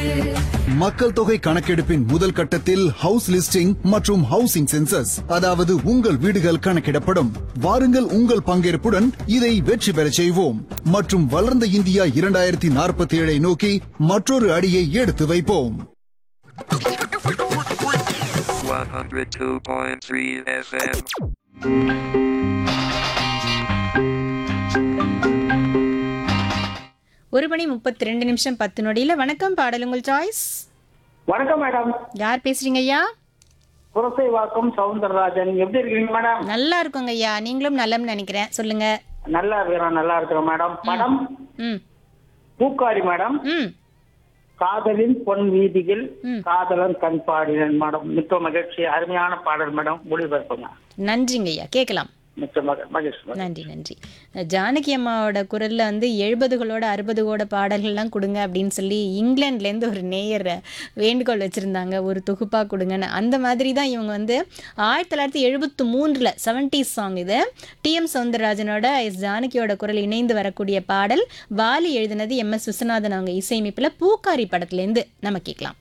மக்கள் தொகை கணக்கெடுப்பின் முதல் கட்டத்தில் ஹவுஸ் லிஸ்டிங் மற்றும் ஹவுசிங் சென்சஸ் அதாவது உங்கள் வீடுகள் கணக்கிடப்படும் வாருங்கள் உங்கள் பங்கேற்புடன் இதை வெற்றி பெறச் செய்வோம் மற்றும் வளர்ந்த இந்தியா இரண்டாயிரத்தி நாற்பத்தி ஏழை நோக்கி மற்றொரு அடியை எடுத்து வைப்போம் 102.3 FM. ஒரு மணி முப்பத்தி ரெண்டு நிமிஷம் பத்து நொடியில் வணக்கம் பாடல் உங்கள் சாய்ஸ் வணக்கம் மேடம் யார் பேசுறீங்க ஐயா புரசை வாக்கம் சவுந்தரராஜன் எப்படி இருக்கீங்க மேடம் நல்லா இருக்கோங்க ஐயா நீங்களும் நல்லம்னு நினைக்கிறேன் சொல்லுங்க நல்லா இருக்கிறோம் நல்லா இருக்கிறோம் மேடம் படம் ம் பூக்காரி மேடம் ம் காதலின் பொன் வீதியில் ம். காதலன் கண் பாடினன் மேடம் மிக்க மகிழ்ச்சி அருமையான பாடல் மேடம் ஒளிபரப்புங்க நன்றிங்க ஐயா கேட்கலாம் மிக்க மக- மகிழ்ச்சி மேடம். நன்றி நன்றி ஜானகி அம்மாவோட குரல்ல வந்து எழுபதுகளோட அறுபதுகளோட பாடல்கள்லாம் கொடுங்க அப்படின்னு சொல்லி இங்கிலாந்துலேருந்து ஒரு நேயர் வேண்டுகோள் வச்சுருந்தாங்க ஒரு தொகுப்பாக கொடுங்கன்னு அந்த மாதிரி தான் இவங்க வந்து ஆயிரத்தி தொள்ளாயிரத்தி எழுபத்து மூன்றில் செவன்டிஸ் சாங் இது டிஎம் சவுந்தரராஜனோட எஸ் ஜானகியோட குரல் இணைந்து வரக்கூடிய பாடல் வாலி எழுதினது எம் எஸ் விஸ்வநாதன் அவங்க இசையமைப்பில் பூக்காரி படத்துலேருந்து நம்ம கேட்கலாம்